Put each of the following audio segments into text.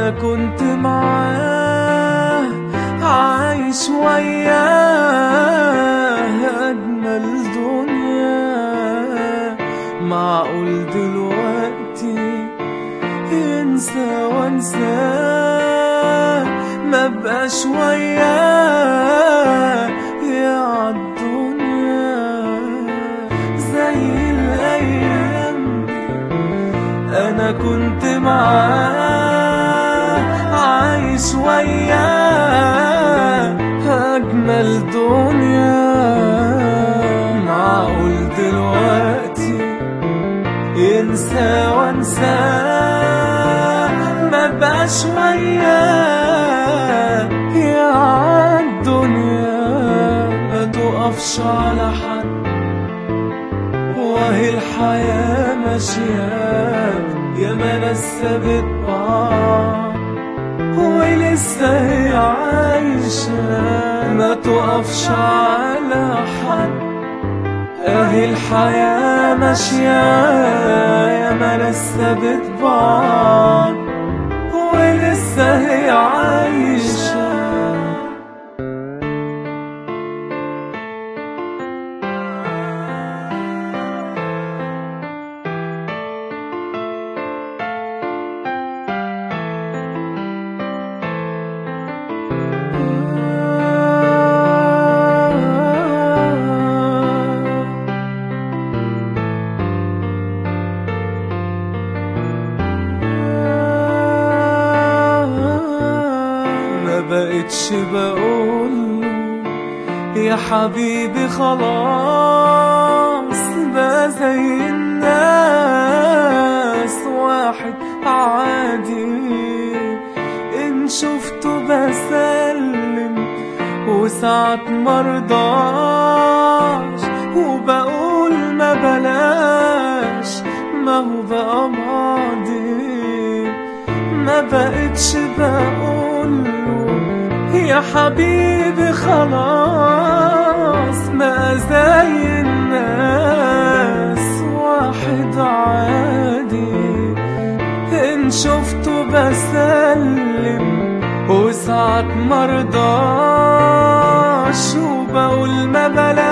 أنا كنت معاه عايش وياه أجمل دنيا معقول دلوقتي ينسى وانساه ما بقاش وياه يا عالدنيا زي الأيام دي أنا كنت معاه عايش وياه أجمل دنيا معقول دلوقتي ينسى وانساه ما بقاش وياه يا عالدنيا ما تقفش على حد وهي الحياة ماشية يا ما لسه بتبعد ولسه هي عايشة ما تقفش على حد اهي الحياة ماشية يا ما لسه بتبعد ولسه هي عايشة ما بقتش بقول يا حبيبي خلاص بقى زي الناس واحد عادي ان شفته بسلم وساعات مرضاش وبقول ما بلاش ما هو بقى ماضي ما بقتش بقوله يا حبيبي خلاص ما زي الناس واحد عادي ان شفته بسلم وساعات مرضاش وبقول ما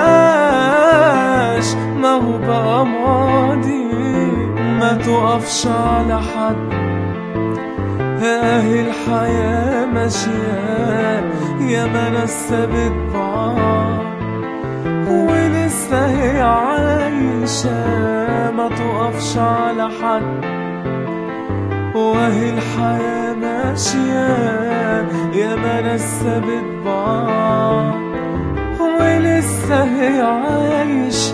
بلاش ما هو بقى ماضي ما تقفش على حد اهي الحياة ماشية يا ما لسه بتبعد ولسه هي عايشة ما تقفش على حد وهي الحياة ماشية يا ما لسه بتبعد ولسه هي عايشة